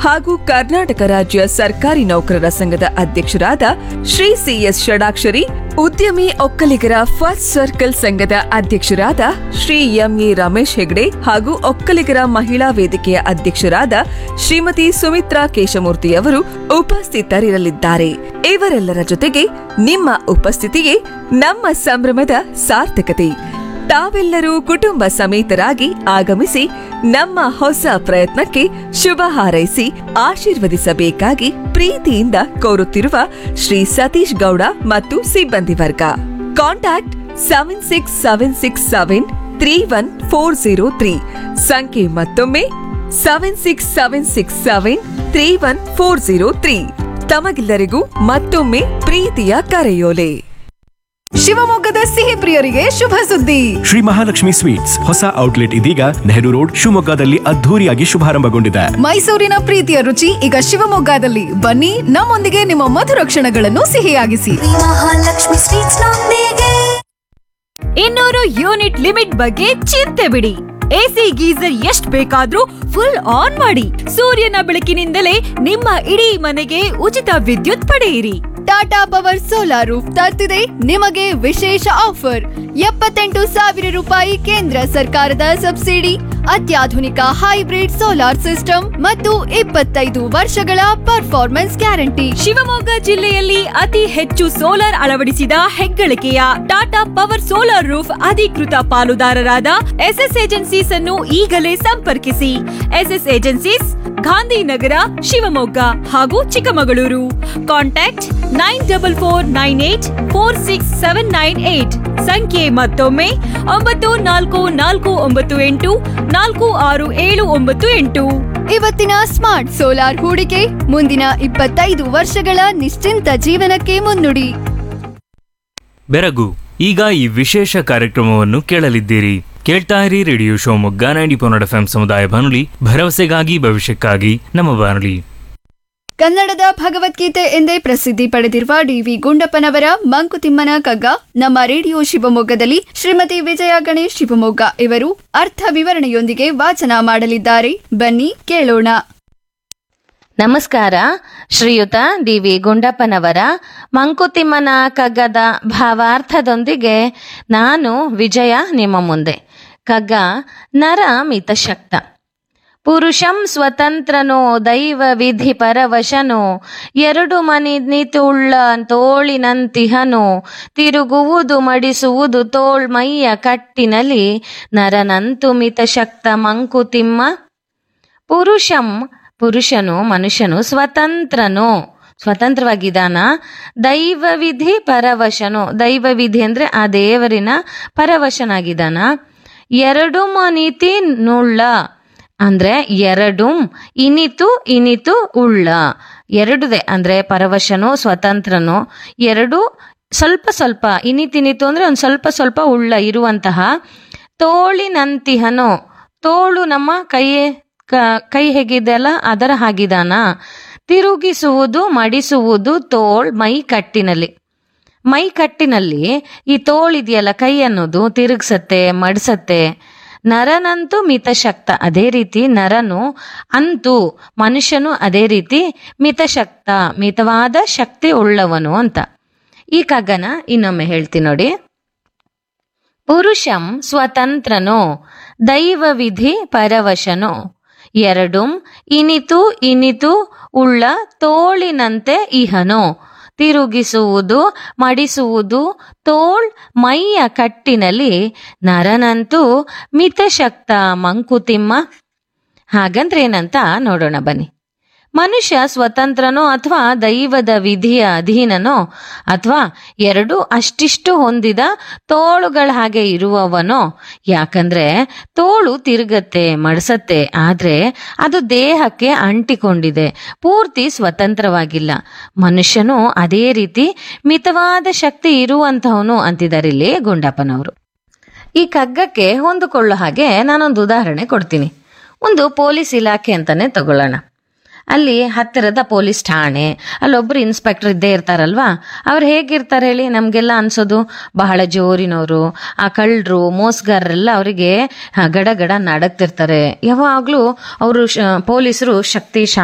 ಹಾಗೂ ಕರ್ನಾಟಕ ರಾಜ್ಯ ಸರ್ಕಾರಿ ನೌಕರರ ಸಂಘದ ಅಧ್ಯಕ್ಷರಾದ ಶ್ರೀ ಸಿಎಸ್ ಷಡಾಕ್ಷರಿ ಉದ್ಯಮಿ ಒಕ್ಕಲಿಗರ ಫಸ್ಟ್ ಸರ್ಕಲ್ ಸಂಘದ ಅಧ್ಯಕ್ಷರಾದ ಶ್ರೀ ಎಂಎ ರಮೇಶ್ ಹೆಗ್ಡೆ ಹಾಗೂ ಒಕ್ಕಲಿಗರ ಮಹಿಳಾ ವೇದಿಕೆಯ ಅಧ್ಯಕ್ಷರಾದ ಶ್ರೀಮತಿ ಸುಮಿತ್ರಾ ಕೇಶಮೂರ್ತಿಯವರು ಉಪಸ್ಥಿತರಿರಲಿದ್ದಾರೆ ಇವರೆಲ್ಲರ ಜೊತೆಗೆ ನಿಮ್ಮ ಉಪಸ್ಥಿತಿಯೇ ನಮ್ಮ ಸಂಭ್ರಮದ ಸಾರ್ಥಕತೆ ತಾವೆಲ್ಲರೂ ಕುಟುಂಬ ಸಮೇತರಾಗಿ ಆಗಮಿಸಿ ನಮ್ಮ ಹೊಸ ಪ್ರಯತ್ನಕ್ಕೆ ಶುಭ ಹಾರೈಸಿ ಆಶೀರ್ವದಿಸಬೇಕಾಗಿ ಪ್ರೀತಿಯಿಂದ ಕೋರುತ್ತಿರುವ ಶ್ರೀ ಸತೀಶ್ ಗೌಡ ಮತ್ತು ಸಿಬ್ಬಂದಿ ವರ್ಗ contact seven six seven six seven three one four zero three ಸಂಖ್ಯೆ ಮತ್ತೊಮ್ಮೆ seven six seven six seven three one four zero three ತಮಗೆಲ್ಲರಿಗೂ ಮತ್ತೊಮ್ಮೆ ಪ್ರೀತಿಯ ಕರೆಯೋಲೆ ಶಿವಮೊಗ್ಗದ ಸಿಹಿ ಪ್ರಿಯರಿಗೆ ಶುಭ ಸುದ್ದಿ ಶ್ರೀ ಮಹಾಲಕ್ಷ್ಮಿ ಸ್ವೀಟ್ಸ್ ಹೊಸ ಔಟ್ಲೆಟ್ ಇದೀಗ ನೆಹರು ರೋಡ್ ಶಿವಮೊಗ್ಗದಲ್ಲಿ ಅದ್ಧೂರಿಯಾಗಿ ಶುಭಾರಂಭಗೊಂಡಿದೆ ಮೈಸೂರಿನ ಪ್ರೀತಿಯ ರುಚಿ ಈಗ ಶಿವಮೊಗ್ಗದಲ್ಲಿ ಬನ್ನಿ ನಮ್ಮೊಂದಿಗೆ ನಿಮ್ಮ ಮಧುರ ಕ್ಷಣಗಳನ್ನು ಸಿಹಿಯಾಗಿಸಿ ಮಹಾಲಕ್ಷ್ಮಿ ಸ್ವೀಟ್ಸ್ ನೊಂದಿಗೆ ಇನ್ನೂರು ಯೂನಿಟ್ ಲಿಮಿಟ್ ಬಗ್ಗೆ ಚಿಂತೆ ಬಿಡಿ ಎಸಿ ಗೀಸರ್ ಎಷ್ಟ್ ಬೇಕಾದ್ರೂ ಫುಲ್ ಆನ್ ಮಾಡಿ ಸೂರ್ಯನ ಬೆಳಕಿನಿಂದಲೇ ನಿಮ್ಮ ಇಡೀ ಮನೆಗೆ ಉಚಿತ ವಿದ್ಯುತ್ ಪಡೆಯಿರಿ ಟಾಟಾ ಪವರ್ ಸೋಲಾರ್ ರೂಫ್ ತರ್ತಿದೆ ನಿಮಗೆ ವಿಶೇಷ ಆಫರ್ ಎಪ್ಪತ್ತೆಂಟು ಸಾವಿರ ರೂಪಾಯಿ ಕೇಂದ್ರ ಸರ್ಕಾರದ ಸಬ್ಸಿಡಿ ಅತ್ಯಾಧುನಿಕ ಹೈಬ್ರಿಡ್ ಸೋಲಾರ್ ಸಿಸ್ಟಮ್ ಮತ್ತು ಇಪ್ಪತ್ತೈದು ವರ್ಷಗಳ ಪರ್ಫಾರ್ಮೆನ್ಸ್ ಗ್ಯಾರಂಟಿ ಶಿವಮೊಗ್ಗ ಜಿಲ್ಲೆಯಲ್ಲಿ ಅತಿ ಹೆಚ್ಚು ಸೋಲಾರ್ ಅಳವಡಿಸಿದ ಹೆಗ್ಗಳಿಕೆಯ ಟಾಟಾ ಪವರ್ ಸೋಲಾರ್ ರೂಫ್ ಅಧಿಕೃತ ಪಾಲುದಾರರಾದ ಎಸ್ಎಸ್ ಏಜೆನ್ಸೀಸ್ ಅನ್ನು ಈಗಲೇ ಸಂಪರ್ಕಿಸಿ ಎಸ್ಎಸ್ ಏಜೆನ್ಸೀಸ್ ಗಾಂಧಿನಗರ ಶಿವಮೊಗ್ಗ ಹಾಗೂ Chikkamagaluru contact nine double four nine eight four six seven nine eight ಸಂಖ್ಯೆ ಮತ್ತೊಮ್ಮೆ ಒಂಬತ್ತು ನಾಲ್ಕು ನಾಲ್ಕು ಒಂಬತ್ತು ಎಂಟು ನಾಲ್ಕು ಆರು ಏಳು ಒಂಬತ್ತು ಎಂಟು ಇವತ್ತಿನ ಸ್ಮಾರ್ಟ್ ಸೋಲಾರ್ ಹೂಡಿಕೆ ಮುಂದಿನ ಇಪ್ಪತ್ತೈದು ವರ್ಷಗಳ ನಿಶ್ಚಿಂತ ಜೀವನಕ್ಕೆ ಮುನ್ನುಡಿ ಬೆರಗು ಈಗ ಈ ವಿಶೇಷ ಕಾರ್ಯಕ್ರಮವನ್ನು ಕೇಳಲಿದ್ದೀರಿ ಕೇಳ್ತಾ ಇರಿ ರೇಡಿಯೋ ಶಿವಮೊಗ್ಗ ನೈಂಟಿ ಪೊನ್ನಡ ಎಫ್ ಸಮುದಾಯ ಬಾನುಲಿ ಭರವಸೆಗಾಗಿ ಭವಿಷ್ಯಕ್ಕಾಗಿ ನಮ್ಮ ಬಾನುಲಿ ಕನ್ನಡದ ಭಗವದ್ಗೀತೆ ಎಂದೇ ಪ್ರಸಿದ್ಧಿ ಪಡೆದಿರುವ ಡಿವಿ ಗುಂಡಪ್ಪನವರ ಮಂಕುತಿಮ್ಮನ ಕಗ್ಗ ನಮ್ಮ ರೇಡಿಯೋ ಶಿವಮೊಗ್ಗದಲ್ಲಿ ಶ್ರೀಮತಿ ವಿಜಯ ಗಣೇಶ್ ಶಿವಮೊಗ್ಗ ಇವರು ಅರ್ಥ ವಿವರಣೆಯೊಂದಿಗೆ ವಾಚನ ಮಾಡಲಿದ್ದಾರೆ ಬನ್ನಿ ಕೇಳೋಣ ನಮಸ್ಕಾರ ಶ್ರೀಯುತ ಡಿ ವಿ ಗುಂಡಪ್ಪನವರ ಮಂಕುತಿಮ್ಮನ ಕಗ್ಗದ ಭಾವಾರ್ಥದೊಂದಿಗೆ ನಾನು ವಿಜಯ ನಿಮ್ಮ ಮುಂದೆ ಕಗ್ಗ ನರ ಮಿತಶಕ್ತ ಪುರುಷಂ ಸ್ವತಂತ್ರನೋ ದೈವ ವಿಧಿ ಪರವಶನೋ ಎರಡು ಮನಿ ನಿತುಳ್ಳ ತೋಳಿನಂತಿಹನು ತಿರುಗುವುದು ಮಡಿಸುವುದು ತೋಳ್ಮೈಯ ಕಟ್ಟಿನಲ್ಲಿ ನರನಂತು ಮಿತಶಕ್ತ ಮಂಕುತಿಮ್ಮ ಪುರುಷಂ ಪುರುಷನು ಮನುಷ್ಯನು ಸ್ವತಂತ್ರನು ಸ್ವತಂತ್ರವಾಗಿದ್ದಾನ ದೈವ ವಿಧಿ ಪರವಶನು ದೈವ ವಿಧಿ ಅಂದ್ರೆ ಆ ದೇವರಿನ ಪರವಶನಾಗಿದ್ದಾನ ಎರಡು ಮನಿತಿ ನುಳ್ಳ ಅಂದ್ರೆ ಎರಡು ಇನಿತು ಇನಿತು ಉಳ್ಳ ಎರಡುದೆ ಅಂದ್ರೆ ಪರವಶನು ಸ್ವತಂತ್ರನು ಎರಡು ಸ್ವಲ್ಪ ಸ್ವಲ್ಪ ಇನಿತಿನಿತು ಅಂದ್ರೆ ಒಂದು ಸ್ವಲ್ಪ ಸ್ವಲ್ಪ ಉಳ್ಳ ಇರುವಂತಹ ತೋಳಿನಂತಿಹನು ತೋಳು ನಮ್ಮ ಕೈ ಕ- ಕೈ ಹೇಗಿದೆಯಲ್ಲ ಅದರ ಹಾಗಿದಾನ ತಿರುಗಿಸುವುದು ಮಡಿಸುವುದು ತೋಳ್ ಮೈ ಕಟ್ಟಿನಲ್ಲಿ ಮೈ ಕಟ್ಟಿನಲ್ಲಿ ಈ ತೋಳಿದೆಯಲ್ಲ ಕೈ ಅನ್ನೋದು ತಿರುಗ್ಸತ್ತೆ ಮಡಿಸತ್ತೆ ನರನಂತೂ ಮಿತಶಕ್ತ ಅದೇ ರೀತಿ ನರನು ಅಂತೂ ಮನುಷ್ಯನು ಅದೇ ರೀತಿ ಮಿತಶಕ್ತ ಮಿತವಾದ ಶಕ್ತಿ ಉಳ್ಳವನು ಅಂತ ಈ ಕಗ್ಗನ ಇನ್ನೊಮ್ಮೆ ಹೇಳ್ತೀನಿ ನೋಡಿ ಪುರುಷಂ ಸ್ವತಂತ್ರನೋ ದೈವ ವಿಧಿ ಪರವಶನೋ ಎರಡುಂ ಇನಿತು ಇನಿತು ಉಳ್ಳ ತೋಳಿನಂತೆ ಇಹನೋ ತಿರುಗಿಸುವುದು ಮಡಿಸುವುದು ತೋಳ್ ಮೈಯ ಕಟ್ಟಿನಲ್ಲಿ ನರನಂತೂ ಮಿತಶಕ್ತ ಮಂಕುತಿಮ್ಮ ಹಾಗಂದ್ರೆ ಏನಂತ ನೋಡೋಣ ಬನ್ನಿ ಮನುಷ್ಯ ಸ್ವತಂತ್ರನೋ ಅಥವಾ ದೈವದ ವಿಧಿಯ ಅಧೀನನೋ ಅಥವಾ ಎರಡು ಅಷ್ಟಿಷ್ಟು ಹೊಂದಿದ ತೋಳುಗಳ ಹಾಗೆ ಇರುವವನೋ ಯಾಕಂದ್ರೆ ತೋಳು ತಿರುಗತ್ತೆ ಮಡ್ಸತ್ತೆ ಆದ್ರೆ ಅದು ದೇಹಕ್ಕೆ ಅಂಟಿಕೊಂಡಿದೆ ಪೂರ್ತಿ ಸ್ವತಂತ್ರವಾಗಿಲ್ಲ ಮನುಷ್ಯನು ಅದೇ ರೀತಿ ಮಿತವಾದ ಶಕ್ತಿ ಇರುವಂತಹವನು ಅಂತಿದ್ದಾರೆ ಇಲ್ಲಿ ಗುಂಡಪ್ಪನವರು ಈ ಕಗ್ಗಕ್ಕೆ ಹೊಂದಿಕೊಳ್ಳೋ ಹಾಗೆ ನಾನೊಂದು ಉದಾಹರಣೆ ಕೊಡ್ತೀನಿ ಒಂದು ಪೊಲೀಸ್ ಇಲಾಖೆ ಅಂತಾನೆ ತಗೊಳ್ಳೋಣ ಅಲ್ಲಿ ಹತ್ತಿರದ ಪೊಲೀಸ್ ಠಾಣೆ ಅಲ್ಲೊಬ್ರು ಇನ್ಸ್ಪೆಕ್ಟರ್ ಇದ್ದೇ ಇರ್ತಾರಲ್ವಾ ಅವ್ರು ಹೇಗಿರ್ತಾರೆ ಹೇಳಿ ನಮಗೆಲ್ಲ ಅನ್ಸೋದು ಬಹಳ ಜೋರಿನವರು ಆ ಕಳ್ಳರು ಮೋಸಗಾರರೆಲ್ಲ ಅವರಿಗೆ ಗಡ ಗಡ ನಡಕ್ತಿರ್ತಾರೆ ಯಾವಾಗಲೂ ಅವರು ಪೊಲೀಸರು ಶಕ್ತಿ